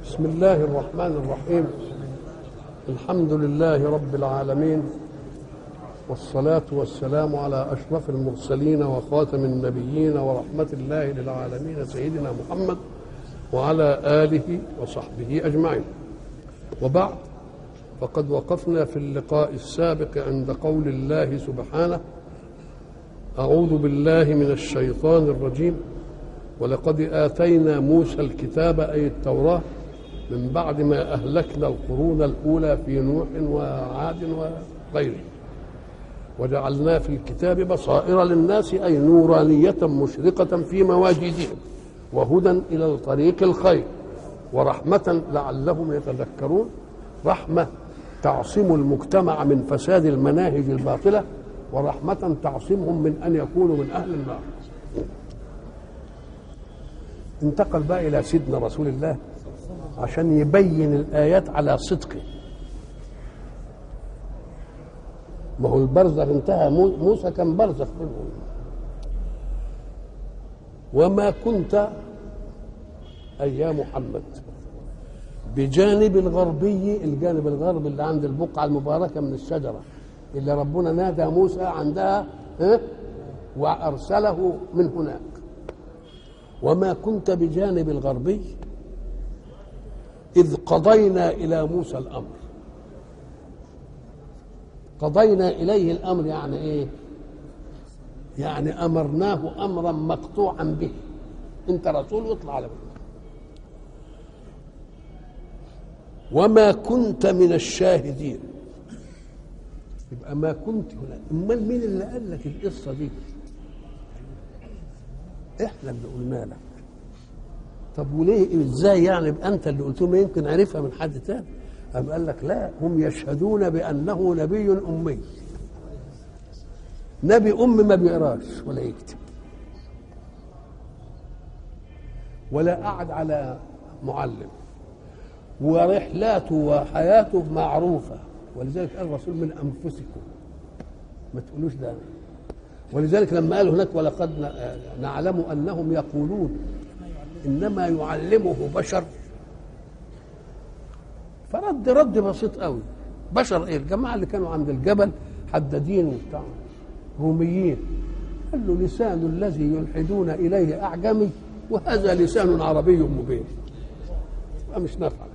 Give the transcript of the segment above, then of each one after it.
بسم الله الرحمن الرحيم الحمد لله رب العالمين والصلاة والسلام على أشرف المرسلين وخاتم النبيين ورحمة الله للعالمين سيدنا محمد وعلى آله وصحبه أجمعين وبعد فقد وقفنا في اللقاء السابق عند قول الله سبحانه أعوذ بالله من الشيطان الرجيم ولقد آتينا موسى الكتاب أي التوراة من بعد ما أهلكنا القرون الأولى في نوح وعاد وغيره وجعلنا في الكتاب بصائر للناس أي نورانية مشرقة في مواجدهم وهدى إلى طريق الخير ورحمة لعلهم يتذكرون رحمة تعصم المجتمع من فساد المناهج الباطلة ورحمة تعصمهم من أن يكونوا من أهل النار انتقل بقى إلى سيدنا رسول الله عشان يبين الآيات على صدقه ما هو البرزخ انتهى موسى كان برزخ منهم وما كنت أي يا محمد بجانب الغربي الجانب الغربي اللي عند البقعة المباركة من الشجرة اللي ربنا نادى موسى عندها ها وأرسله من هناك وما كنت بجانب الغربي إذ قضينا إلى موسى الأمر قضينا إليه الأمر يعني إيه يعني أمرناه أمرا مقطوعا به أنت رسول واطلع على بيه. وما كنت من الشاهدين يبقى ما كنت هنا امال مين اللي قال لك القصه دي احنا اللي قلنا لك طب وليه ازاي يعني يبقى انت اللي قلت ما يمكن عرفها من حد تاني قام قال لك لا هم يشهدون بانه نبي امي نبي ام ما بيقراش ولا يكتب ولا قعد على معلم ورحلاته وحياته معروفة ولذلك قال الرسول من أنفسكم ما تقولوش ده ولذلك لما قال هناك ولقد نعلم أنهم يقولون إنما يعلمه بشر فرد رد بسيط قوي بشر ايه الجماعة اللي كانوا عند الجبل حدادين وبتاع روميين قال له لسان الذي يلحدون إليه أعجمي وهذا لسان عربي مبين مش نافع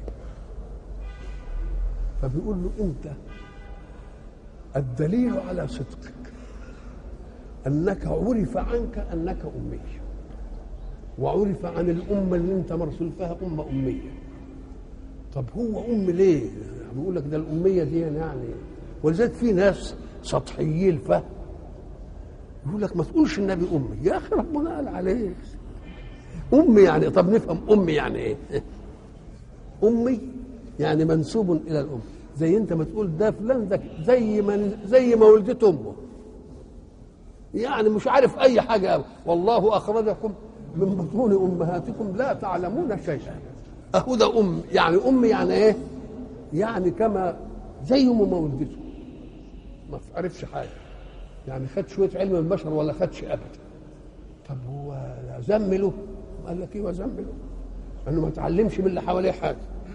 فبيقول له انت الدليل على صدقك انك عرف عنك انك امي وعرف عن الامه اللي انت مرسول فيها امه اميه طب هو ام ليه بيقول لك ده الاميه دي يعني ولذلك في ناس سطحيين الفهم يقول لك ما تقولش النبي امي يا اخي ربنا قال عليه امي يعني طب نفهم امي يعني ايه امي يعني منسوب الى الام زي انت ما تقول ده فلان ده زي ما زي ما ولدت امه يعني مش عارف اي حاجه أبدا. والله اخرجكم من بطون امهاتكم لا تعلمون شيئا اهو ده ام يعني ام يعني ايه يعني كما زي ما ولدته ما تعرفش حاجه يعني خد شويه علم البشر ولا خدش ابدا طب هو زمله قال لك ايوه زمله انه ما تعلمش من اللي حواليه حاجه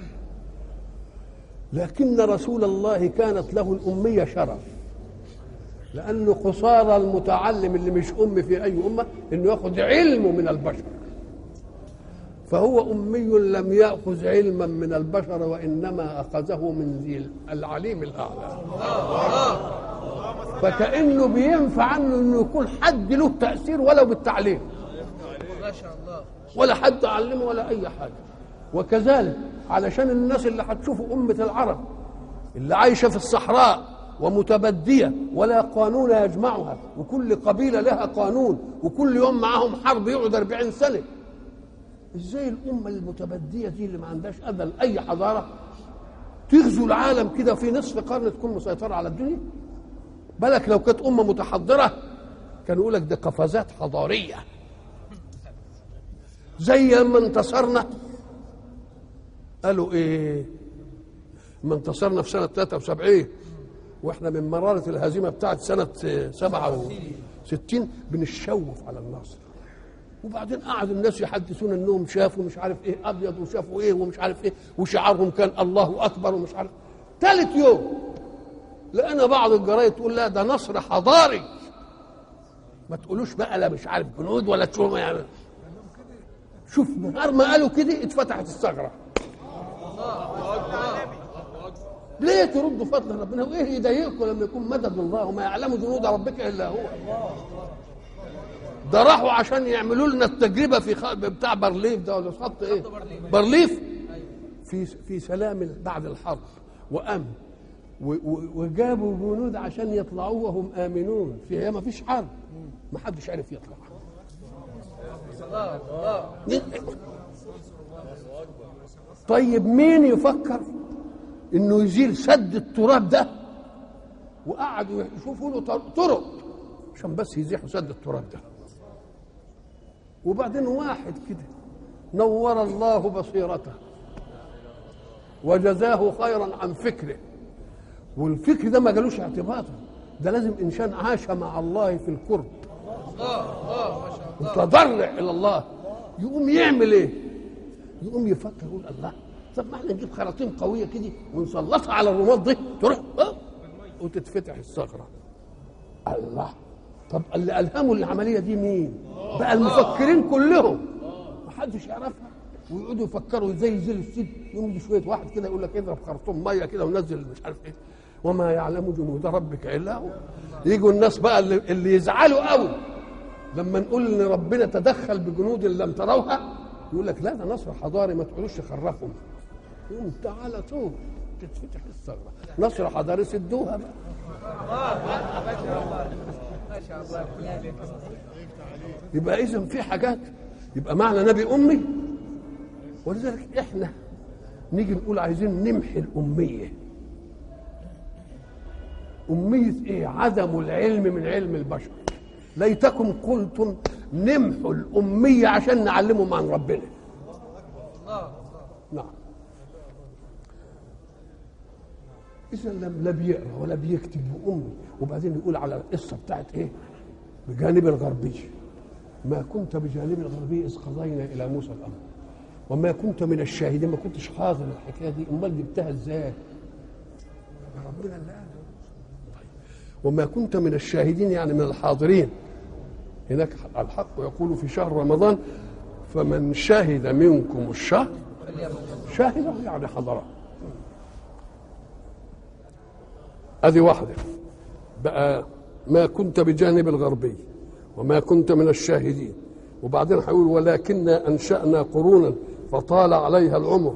لكن رسول الله كانت له الأمية شرف لأنه قصارى المتعلم اللي مش أم في أي أمة إنه يأخذ علمه من البشر فهو أمي لم يأخذ علما من البشر وإنما أخذه من ذي العليم الأعلى فكأنه بينفع عنه إنه يكون حد له تأثير ولو بالتعليم ما شاء الله ولا حد علمه ولا أي حاجة وكذلك علشان الناس اللي هتشوفوا أمة العرب اللي عايشة في الصحراء ومتبدية ولا قانون يجمعها وكل قبيلة لها قانون وكل يوم معاهم حرب يقعد 40 سنة ازاي الأمة المتبدية دي اللي ما عندهاش أذى لأي حضارة تغزو العالم كده في نصف قرن تكون مسيطرة على الدنيا بالك لو كانت أمة متحضرة كانوا يقول لك ده قفزات حضارية زي لما انتصرنا قالوا ايه ما انتصرنا في سنه 73 واحنا من مراره الهزيمه بتاعت سنه 67 بنشوف على النصر وبعدين قعد الناس يحدثون انهم شافوا مش عارف ايه ابيض وشافوا ايه ومش عارف ايه وشعارهم كان الله اكبر ومش عارف ثالث يوم لقينا بعض الجرايد تقول لا ده نصر حضاري ما تقولوش بقى لا مش عارف جنود ولا تشوفوا يعني شوف نهار ما قالوا كده اتفتحت الثغره ليه تردوا فضل ربنا وايه يضايقكم لما يكون مدد الله وما يعلم جنود ربك الا هو ده راحوا عشان يعملوا لنا التجربه في خ... بتاع برليف ده ولا خط ايه برليف في في سلام بعد الحرب وامن و... و... وجابوا جنود عشان يطلعوا وهم امنون فيها ما فيش حرب ما حدش عرف يطلع طيب مين يفكر انه يزيل سد التراب ده وقعدوا يشوفوا له طرق عشان بس يزيحوا سد التراب ده وبعدين واحد كده نور الله بصيرته وجزاه خيرا عن فكره والفكر ده ما جالوش اعتباطا ده لازم انسان عاش مع الله في القرب وتضرع الى الله يقوم يعمل ايه يقوم يفكر يقول الله طب ما احنا نجيب خراطيم قويه كده ونسلطها على الرماد دي تروح اه وتتفتح الثغره الله طب اللي الهموا العمليه دي مين بقى المفكرين كلهم ما حدش يعرفها ويقعدوا يفكروا ازاي ينزل السد يقوم يجي شويه واحد كده يقول لك اضرب خرطوم ميه كده ونزل مش عارف ايه وما يعلم جنود ربك الا هو يجوا الناس بقى اللي, اللي يزعلوا قوي لما نقول ان ربنا تدخل بجنود لم تروها يقول لك لا ده نصر حضاري ما تقولوش خرفهم يقوم تعالى طول تتفتح الثغره نصر حضاري سدوها بقى ما شاء الله يبقى اذا في حاجات يبقى معنى نبي امي ولذلك احنا نيجي نقول عايزين نمحي الاميه أمية إيه؟ عدم العلم من علم البشر ليتكم قلتم نمحوا الأمية عشان نعلمهم عن ربنا نعم إذا لم لا بيقرا ولا بيكتب بأمي وبعدين يقول على القصة بتاعت إيه؟ بجانب الغربي ما كنت بجانب الغربي إذ قضينا إلى موسى الأمر وما كنت من الشاهدين ما كنتش حاضر الحكاية دي أمال جبتها إزاي؟ ربنا اللي قال وما كنت من الشاهدين يعني من الحاضرين هناك الحق يقول في شهر رمضان فمن شهد منكم الشهر شاهد يعني حضره هذه واحدة بقى ما كنت بجانب الغربي وما كنت من الشاهدين وبعدين هيقول ولكننا أنشأنا قرونا فطال عليها العمر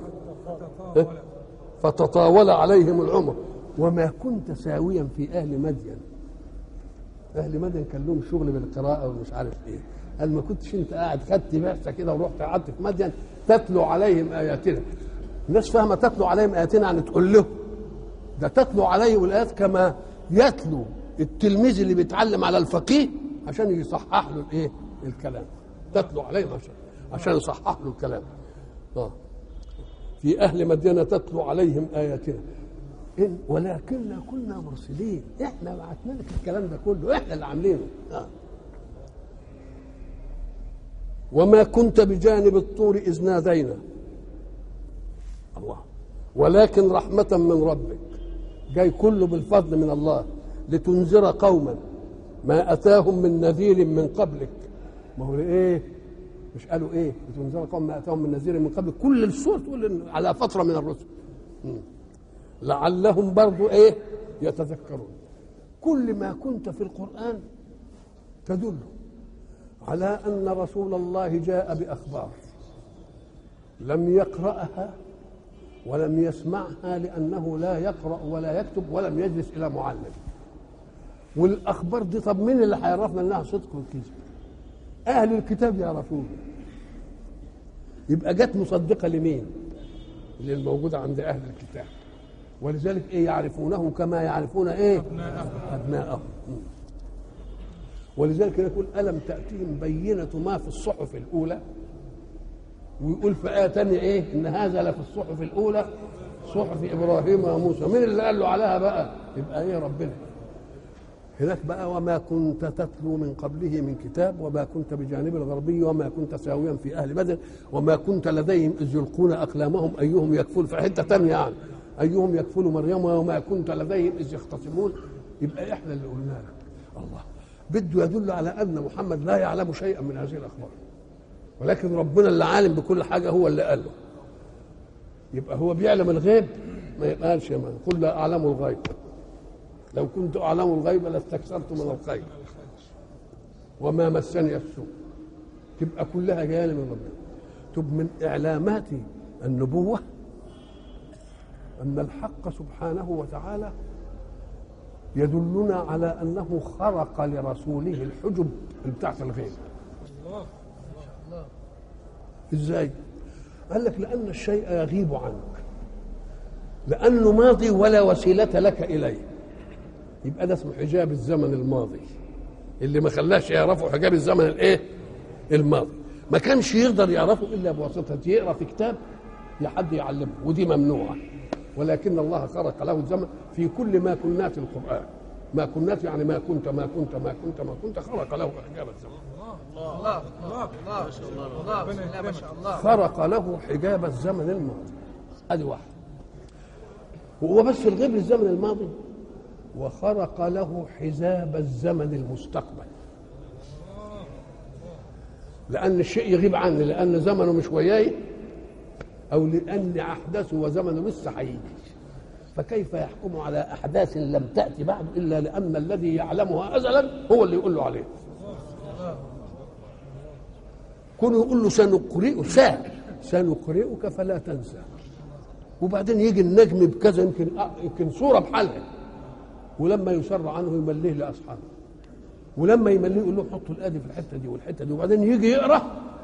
فتطاول عليهم العمر وما كنت ساويا في اهل مدين اهل مدين كان لهم شغل بالقراءه ومش عارف ايه قال ما كنتش انت قاعد خدت بعثه كده ورحت قعدت في مدين تتلو عليهم اياتنا الناس فاهمه تتلو عليهم اياتنا يعني تقول له ده تتلو عليهم الايات كما يتلو التلميذ اللي بيتعلم على الفقيه عشان يصحح له الايه الكلام تتلو عليهم عشان عشان يصحح له الكلام اه في اهل مدينه تتلو عليهم اياتنا إن ولكننا كنا مرسلين احنا بعتنا لك الكلام ده كله احنا اللي عاملينه آه. وما كنت بجانب الطور اذ نادينا الله ولكن رحمة من ربك جاي كله بالفضل من الله لتنذر قوما ما أتاهم من نذير من قبلك ما هو ايه مش قالوا ايه لتنذر قوم ما أتاهم من نذير من قبلك كل السور تقول إن على فترة من الرسل مم. لعلهم برضو ايه يتذكرون كل ما كنت في القرآن تدل على أن رسول الله جاء بأخبار لم يقرأها ولم يسمعها لأنه لا يقرأ ولا يكتب ولم يجلس إلى معلم والأخبار دي طب مين اللي هيعرفنا أنها صدق والكذب أهل الكتاب يعرفون يبقى جت مصدقة لمين اللي الموجودة عند أهل الكتاب ولذلك ايه يعرفونه كما يعرفون ايه ابناءهم ولذلك يقول الم تاتيهم بينه ما في الصحف الاولى ويقول في ايه ثانيه ايه ان هذا لفي الصحف الاولى صحف ابراهيم وموسى مين اللي قال له عليها بقى يبقى ايه ربنا هناك بقى وما كنت تتلو من قبله من كتاب وما كنت بجانب الغربي وما كنت ساويا في اهل بدر وما كنت لديهم اذ يلقون اقلامهم ايهم يكفل في حته ثانيه يعني ايهم يكفل مريم وما كنت لديهم اذ يختصمون يبقى احنا اللي قلنا لك الله بده يدل على ان محمد لا يعلم شيئا من هذه الاخبار ولكن ربنا اللي عالم بكل حاجه هو اللي قال له يبقى هو بيعلم الغيب ما يقالش يا من قل لا اعلم الغيب لو كنت اعلم الغيب لاستكثرت من الخير وما مسني السوء تبقى كلها جايه لي من ربنا طب من اعلامات النبوه ان الحق سبحانه وتعالى يدلنا على انه خرق لرسوله الحجب بتاعت الغيب ازاي قال لك لان الشيء يغيب عنك لانه ماضي ولا وسيله لك اليه يبقى ده اسمه حجاب الزمن الماضي اللي ما خلاش يعرفوا حجاب الزمن الايه الماضي ما كانش يقدر يعرفه الا بواسطه يقرا في كتاب يا حد يعلمه ودي ممنوعه ولكن الله خرق له الزمن في كل ما كنات القران ما كنات يعني ما كنت ما كنت ما كنت ما كنت خرق له حجاب الزمن الله الله الله ما شاء الله الله بسم الله ما شاء الله خرق له حجاب الزمن الماضي ادي واحد وهو بس الغيب للزمن الماضي وخرق له حجاب الزمن المستقبل لان الشيء يغيب عني لان زمنه مش وياي او لان احداثه وزمنه لسه هيجي فكيف يحكم على احداث لم تاتي بعد الا لان الذي يعلمها ازلا هو اللي يقول له عليه كونه يقول له سنقرئ سا سنقرئك فلا تنسى وبعدين يجي النجم بكذا يمكن يمكن صوره بحالها ولما يسر عنه يمليه لاصحابه ولما يمليه يقول له حطوا الادي في الحته دي والحته دي وبعدين يجي يقرا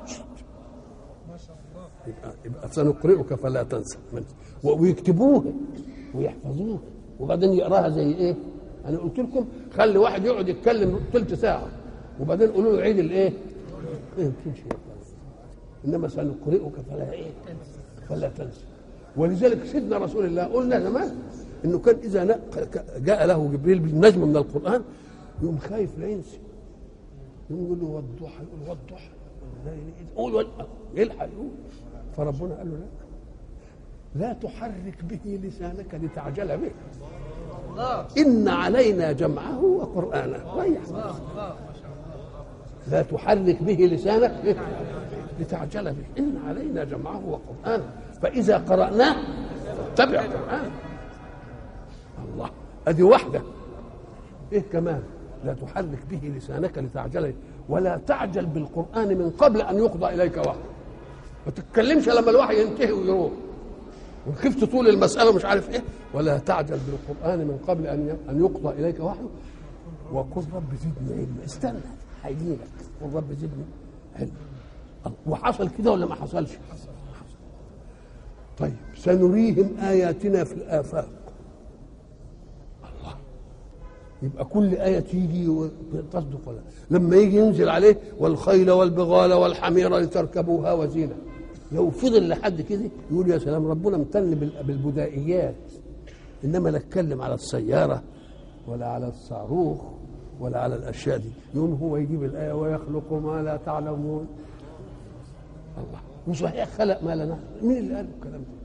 يبقى, يبقى سنقرئك فلا تنسى ويكتبوها ويحفظوها وبعدين يقراها زي ايه؟ انا قلت لكم خلي واحد يقعد يتكلم ثلث ساعه وبعدين قولوا له عيد الايه؟ ما يمكنش انما سنقرئك فلا ايه؟ فلا تنسى ولذلك سيدنا رسول الله قلنا زمان انه كان اذا جاء له جبريل بالنجم من القران يقوم خايف لا ينسى يقوم يقول له والضحى يقول والضحى قول يلحق يقول فربنا قال له لا لا تحرك به لسانك لتعجل به الله إن علينا جمعه وقرآنه ريح الله الله ما شاء الله لا تحرك به لسانك لتعجل به إن علينا جمعه وقرآنه فإذا قرأناه فاتبع قرآنه الله أدي واحدة إيه كمان لا تحرك به لسانك لتعجل به ولا تعجل بالقرآن من قبل أن يقضى إليك وحي ما تتكلمش لما الوحي ينتهي ويروح وان خفت طول المسألة مش عارف إيه ولا تعجل بالقرآن من قبل أن أن يقضى إليك وحيه وقل رب زدني علما استنى هيجيلك قل رب زدني علما وحصل كده ولا ما حصلش؟ حصل طيب سنريهم آياتنا في الآفاق الله يبقى كل آية تيجي وتصدق ولا لما يجي ينزل عليه والخيل والبغال والحمير لتركبوها وزينة لو فضل لحد كده يقول يا سلام ربنا امتن بال- بالبدائيات انما لا اتكلم على السياره ولا على الصاروخ ولا على الاشياء دي يقوم هو يجيب الايه ويخلق ما لا تعلمون الله وصحيح خلق ما لا نعلم مين اللي قال الكلام ده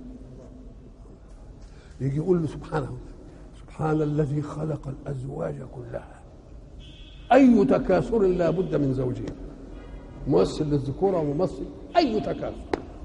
يجي يقول له سبحانه سبحان الذي خلق الازواج كلها اي تكاثر لا بد من زوجين ممثل للذكوره وممثل اي تكاثر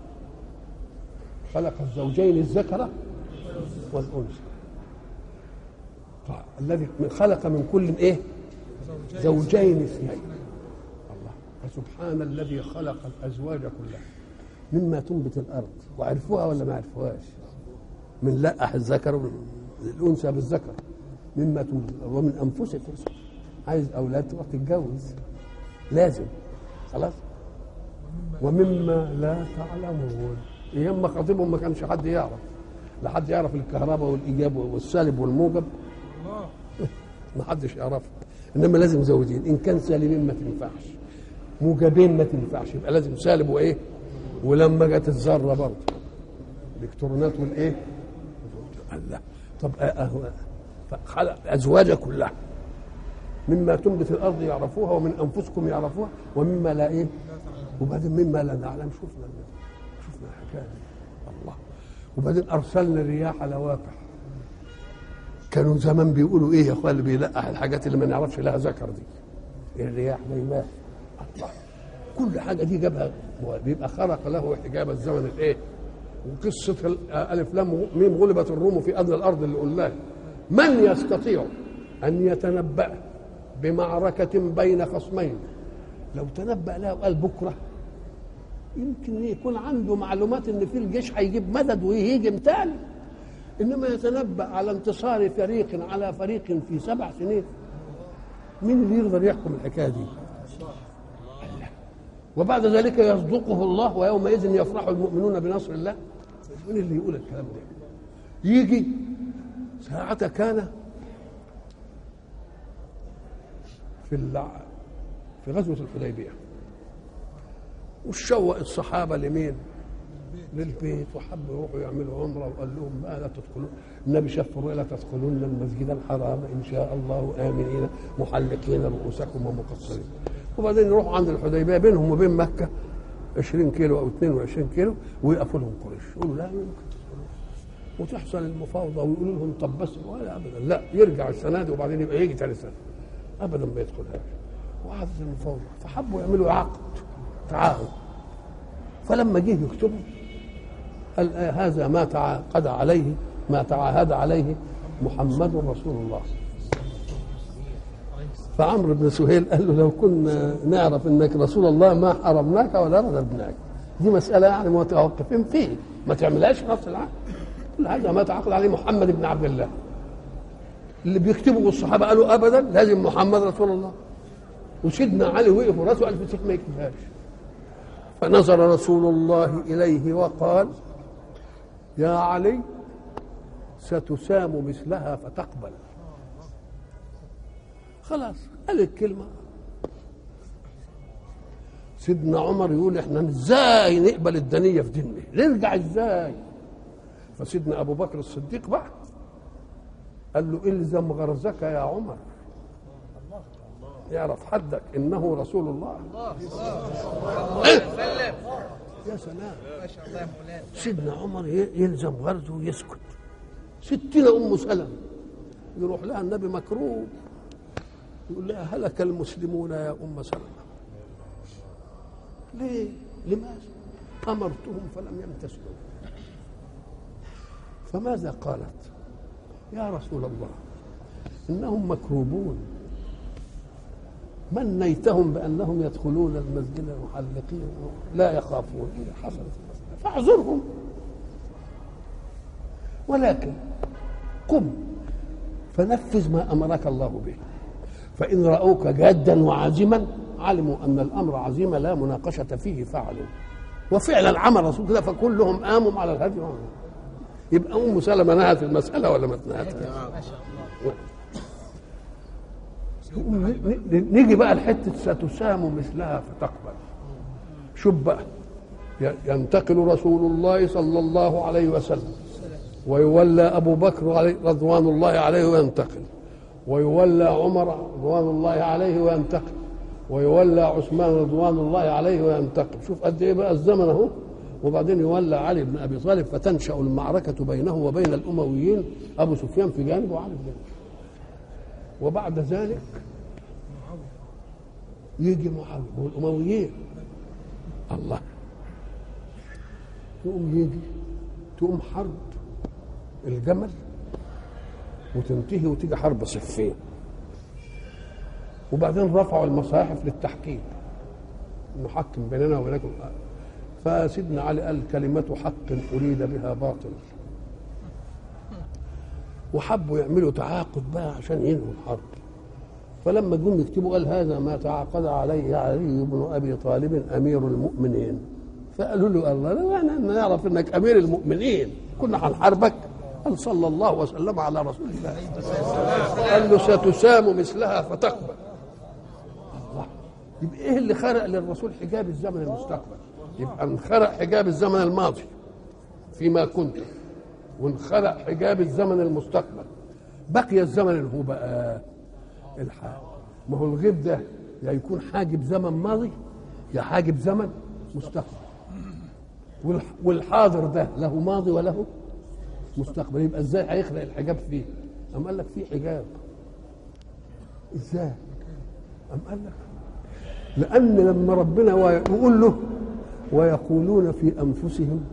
خلق الزوجين الذكر والانثى طيب، الذي من خلق من كل ايه زوجين اثنين الله فسبحان الذي خلق الازواج كلها مما تنبت الارض وعرفوها ولا ما عرفوهاش من لقح الذكر ومن الانثى بالذكر مما تنبت الارض ومن انفسكم عايز اولاد تروح تتجوز لازم خلاص ومما لا تعلمون ايام ما خاطبهم ما كانش حد يعرف لا حد يعرف الكهرباء والايجاب والسالب والموجب ما حدش يعرفها انما لازم زوجين ان كان سالبين ما تنفعش موجبين ما تنفعش يبقى لازم سالب وايه ولما جت الذره برضه الالكترونات والايه الله طب أه- أه- فخلق ازواج كلها مما تنبت الارض يعرفوها ومن انفسكم يعرفوها ومما لا ايه وبعدين مما لا نعلم شفنا شفنا الحكايه دي الله وبعدين ارسلنا الرياح لواقح كانوا زمان بيقولوا ايه يا اخوان اللي بيلقح الحاجات اللي ما نعرفش لها ذكر دي الرياح زي ما الله كل حاجه دي جابها بيبقى خلق له حجاب الزمن الايه وقصه ال- الف لام ميم غلبت الروم في ادنى الارض اللي قلناها من يستطيع ان يتنبأ بمعركه بين خصمين لو تنبأ لها وقال بكره يمكن يكون عنده معلومات ان في الجيش هيجيب مدد ويهيجم تاني انما يتنبأ على انتصار فريق على فريق في سبع سنين مين اللي يقدر يحكم الحكايه دي؟ وبعد ذلك يصدقه الله ويومئذ يفرح المؤمنون بنصر الله مين اللي يقول الكلام ده يجي ساعة كان في الع... في غزوة الحديبية وشوق الصحابة لمين؟ للبيت وحبوا يروحوا يعملوا عمرة وقال لهم ما لا تدخلون النبي شفروا لا تدخلون المسجد الحرام إن شاء الله آمنين محلقين رؤوسكم ومقصرين وبعدين يروحوا عند الحديبية بينهم وبين مكة 20 كيلو أو 22 كيلو ويقفوا لهم قريش يقولوا لا يمكن تدخلون وتحصل المفاوضة ويقولوا لهم طب بس ولا أبدا لا يرجع السنة دي وبعدين يبقى يجي ثاني سنة أبدا ما يدخلهاش وقعدت المفاوضة فحبوا يعملوا عقد تعاهد فلما جه يكتبوا قال آه هذا ما تعاقد عليه ما تعاهد عليه محمد رسول الله فعمرو بن سهيل قال له لو كنا نعرف انك رسول الله ما حرمناك ولا رددناك دي مساله يعني متوقفين فيه ما تعملهاش في نفس العهد كل هذا ما تعاقد عليه محمد بن عبد الله اللي بيكتبوا الصحابه قالوا ابدا لازم محمد رسول الله وسيدنا علي وقف وراسه قال في ما يكتبهاش فنظر رسول الله اليه وقال يا علي ستسام مثلها فتقبل خلاص قال الكلمة سيدنا عمر يقول احنا ازاي نقبل الدنية في ديننا نرجع ازاي فسيدنا ابو بكر الصديق بقى قال له الزم غرزك يا عمر يعرف حدك انه رسول الله سلم يا سلام ما شاء الله يا مولانا سيدنا عمر ي- يلزم غرزه ويسكت ستين ام سلمة يروح لها النبي مكروب يقول لها هلك المسلمون يا ام سلمة ليه لماذا امرتهم فلم يمتثلوا فماذا قالت يا رسول الله انهم مكروبون منيتهم بانهم يدخلون المسجد محلقين لا يخافون اذا حصلت المسألة فاعذرهم ولكن قم فنفذ ما امرك الله به فان راوك جادا وعازما علموا ان الامر عزيمه لا مناقشه فيه فعلوا وفعلا عمل رسول كده فكلهم قاموا على الهدي وعملوا. يبقى ام سلمه نهت المساله ولا ما نهتها؟ ما شاء الله ن- ن- نيجي بقى لحته ستسام مثلها فتقبل شوف بقى ي- ينتقل رسول الله صلى الله عليه وسلم ويولى ابو بكر عليه رضوان الله عليه وينتقل ويولى عمر رضوان الله عليه وينتقل ويولى عثمان رضوان الله عليه وينتقل شوف قد ايه بقى الزمن اهو وبعدين يولى علي بن ابي طالب فتنشا المعركه بينه وبين الامويين ابو سفيان في جانب وعلي في جانب وبعد ذلك يجي معاويه والامويين الله يقوم يجي تقوم حرب الجمل وتنتهي وتيجي حرب صفين وبعدين رفعوا المصاحف للتحكيم نحكم بيننا وبينكم فسيدنا علي قال كلمة حق أريد بها باطل وحبوا يعملوا تعاقد بقى عشان ينهوا الحرب فلما جم يكتبوا قال هذا ما تعاقد عليه علي بن ابي طالب امير المؤمنين فقالوا له الله لا احنا نعرف انك امير المؤمنين كنا هنحاربك قال صلى الله وسلم على رسول الله قال له ستسام مثلها فتقبل الله يبقى ايه اللي خرق للرسول حجاب الزمن المستقبل يبقى انخرق حجاب الزمن الماضي فيما كنت وانخلق حجاب الزمن المستقبل بقي الزمن اللي هو بقى الحال ما هو الغيب ده يا يكون حاجب زمن ماضي يا حاجب زمن مستقبل والح- والحاضر ده له ماضي وله مستقبل يبقى ازاي هيخلق الحجاب فيه أم قال لك في حجاب ازاي أم قال لك لأن لما ربنا وي- يقول له ويقولون في أنفسهم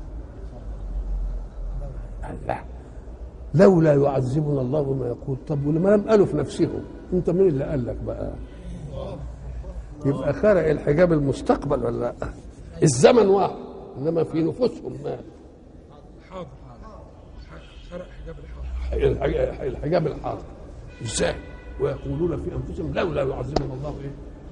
لا لولا يعذبنا الله بما يقول طب ولما لم قالوا في نفسهم انت مين اللي قال لك بقى يبقى خرق الحجاب المستقبل ولا لا الزمن واحد انما في نفوسهم ما حاضر خرق حجاب الحاضر الحج- الحجاب الحاضر ازاي ويقولون في انفسهم لولا يعذبنا الله ايه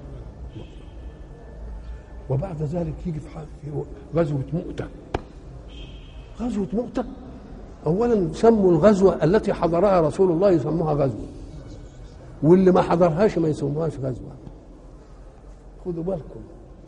وبعد ذلك يجي في حال- في غزوه مؤته غزوه مؤته اولا سموا الغزوه التي حضرها رسول الله يسموها غزوه واللي ما حضرهاش ما يسموهاش غزوه خدوا بالكم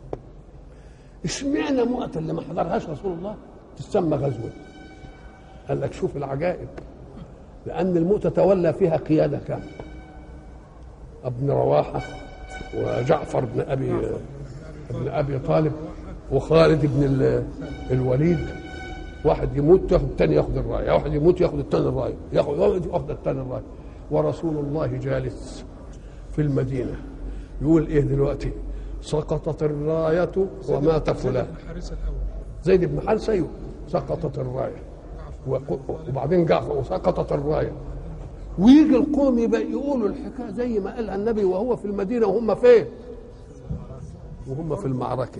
اشمعنى مؤته اللي ما حضرهاش رسول الله تسمى غزوه قال لك شوف العجائب لأن المؤتة تولى فيها قيادة كاملة ابن رواحة وجعفر بن أبي ابن أبي طالب وخالد بن ال- الوليد واحد يموت ياخد الثاني ياخد الراية واحد يموت ياخد الثاني الراية ياخد واحد ياخد الثاني الراية ورسول الله جالس في المدينة يقول ايه دلوقتي سقطت الراية ومات فلان الحارس الاول زيد بن حارثة أيوه سقطت الراية وق- وبعدين جعفر وسقطت الراية ويجي القوم يبقى يقولوا الحكاية زي ما قالها النبي وهو في المدينة وهم فين؟ وهم في المعركة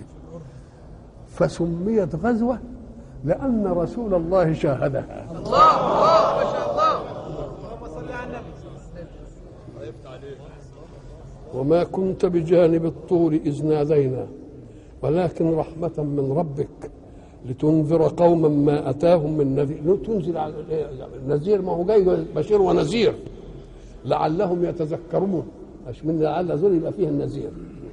فسميت غزوة لأن رسول الله شاهدها وما كنت بجانب الطور إذ نادينا ولكن رحمة من ربك لتنذر قوما ما أتاهم من نذير تنزل على النذير ما هو جاي بشير ونذير لعلهم يتذكرون مش من لعل ذول يبقى فيه النذير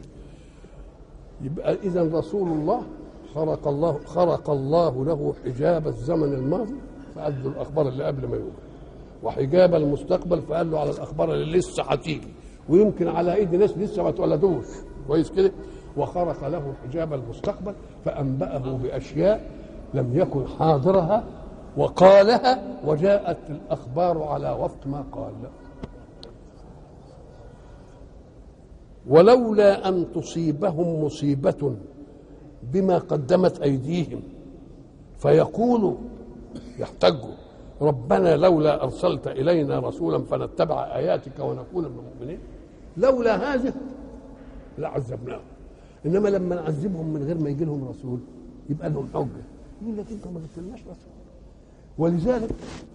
يبقى إذا رسول الله خرق الله خرق الله له حجاب الزمن الماضي فقال له الأخبار اللي قبل ما يوجد وحجاب المستقبل فقال له على الأخبار اللي لسه هتيجي ويمكن على ايدي ناس لسه ما اتولدوش كويس كده وخرق له حجاب المستقبل فانبأه باشياء لم يكن حاضرها وقالها وجاءت الاخبار على وفق ما قال ولولا ان تصيبهم مصيبه بما قدمت ايديهم فيقولوا يحتجوا ربنا لولا ارسلت الينا رسولا فنتبع اياتك ونكون من المؤمنين لولا هذا لعذبناهم انما لما نعذبهم من غير ما يجي لهم رسول يبقى لهم حجه يقول لك انت ما جبتلناش رسول ولذلك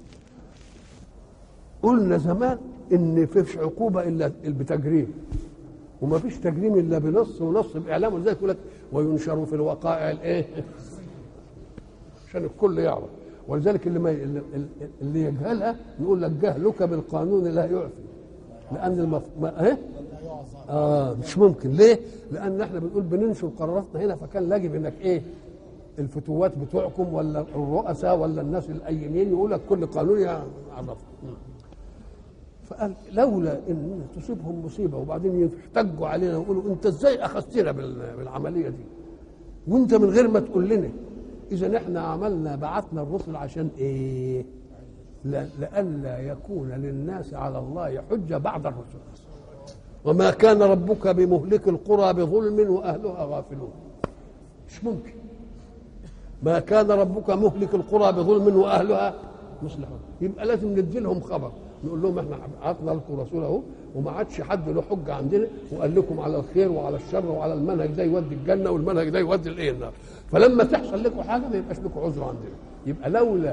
قلنا زمان ان فيش عقوبه الا بتجريم وما فيش تجريم الا بنص ونص باعلام ولذلك يقول لك وينشر في الوقائع الايه عشان الكل يعرف ولذلك اللي ما اللي, اللي يجهلها نقول لك جهلك بالقانون لا يعفي لان المف... ما... ايه اه مش ممكن ليه لان احنا بنقول بننشر قراراتنا هنا فكان يجب انك ايه الفتوات بتوعكم ولا الرؤساء ولا الناس الايمين يقول لك كل قانون يعرفه فقال لولا ان تصيبهم مصيبه وبعدين يحتجوا علينا ويقولوا انت ازاي اخذتنا بال- بالعمليه دي وانت من غير ما تقول لنا اذا احنا عملنا بعثنا الرسل عشان ايه لا- لئلا يكون للناس على الله حجه بعد الرسل وما كان ربك بمهلك القرى بظلم واهلها غافلون مش ممكن ما كان ربك مهلك القرى بظلم واهلها مصلحون يبقى لازم ندي لهم خبر نقول لهم احنا بعثنا لكم رسول اهو وما عادش حد له حجه عندنا وقال لكم على الخير وعلى الشر وعلى المنهج ده يودي الجنه والمنهج ده يودي الايه النار فلما تحصل لكم حاجه ما يبقاش لكم عذر عندنا يبقى لولا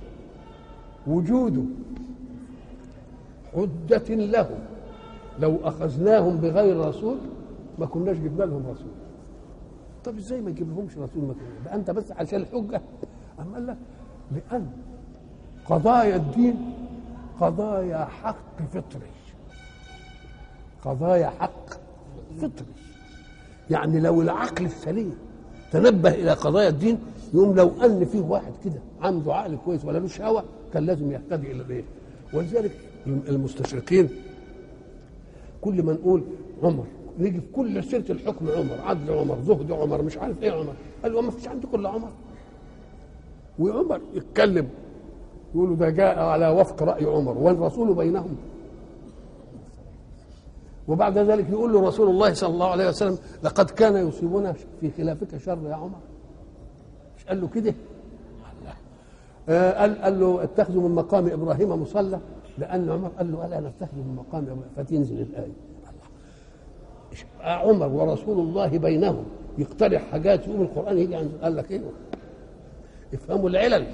وجود حجة لهم لو أخذناهم بغير رسول ما كناش جبنا لهم رسول طب ازاي ما يجيب لهمش رسول ما كنا ده انت بس عشان الحجه اما قال لك لان قضايا الدين قضايا حق فطري قضايا حق فطري يعني لو العقل السليم تنبه الى قضايا الدين يقوم لو ان فيه واحد كده عنده عقل كويس ولا له شهوه كان لازم يهتدي الى الايه ولذلك المستشرقين كل ما نقول عمر نيجي في كل سيره الحكم عمر عدل عمر زهد عمر مش عارف ايه عمر قال له ما فيش عندكم الا عمر وعمر يتكلم يقولوا ده جاء على وفق راي عمر والرسول بينهم وبعد ذلك يقول له رسول الله صلى الله عليه وسلم لقد كان يصيبنا في خلافك شر يا عمر مش قال له كده آه قال قال له اتخذوا من مقام ابراهيم مصلى لان عمر قال له الا نتخذ من مقام ابراهيم فتنزل الايه الله عمر ورسول الله بينهم يقترح حاجات يقوم القران يجي عند قال لك ايه افهموا العلل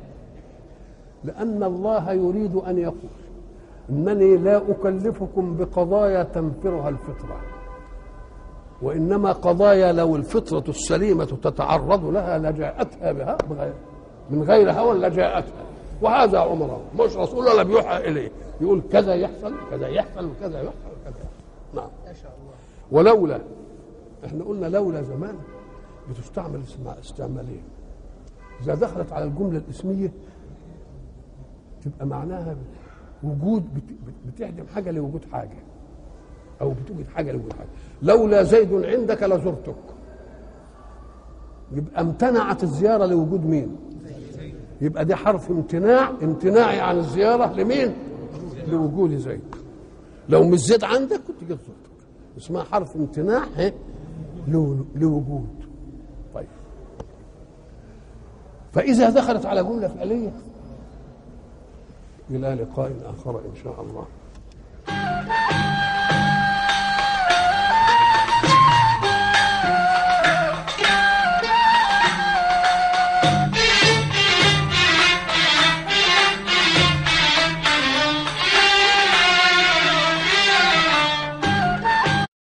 لان الله يريد ان يقول انني لا اكلفكم بقضايا تنفرها الفطره وانما قضايا لو الفطره السليمه تتعرض لها لجاءتها بها بغير من غير هوى لجاءتها وهذا عمر مش رسول ولا بيوحى اليه يقول كذا يحصل كذا يحصل وكذا يحصل وكذا يحصل نعم ما شاء الله ولولا احنا قلنا لولا زمان بتستعمل اسمع استعمالين اذا دخلت على الجمله الاسميه تبقى معناها وجود بت- بت- بتهدم حاجه لوجود حاجه او بتوجد حاجه لوجود حاجه لولا زيد عندك لزرتك يبقى امتنعت الزياره لوجود مين يبقى دي حرف امتناع امتناعي عن الزياره لمين لوجود زيد لو مش زيد عندك كنت جيت زرتك اسمها حرف امتناع إيه؟ لو- لوجود طيب فإذا دخلت على جملة فعلية إلى لقاء آخر إن شاء الله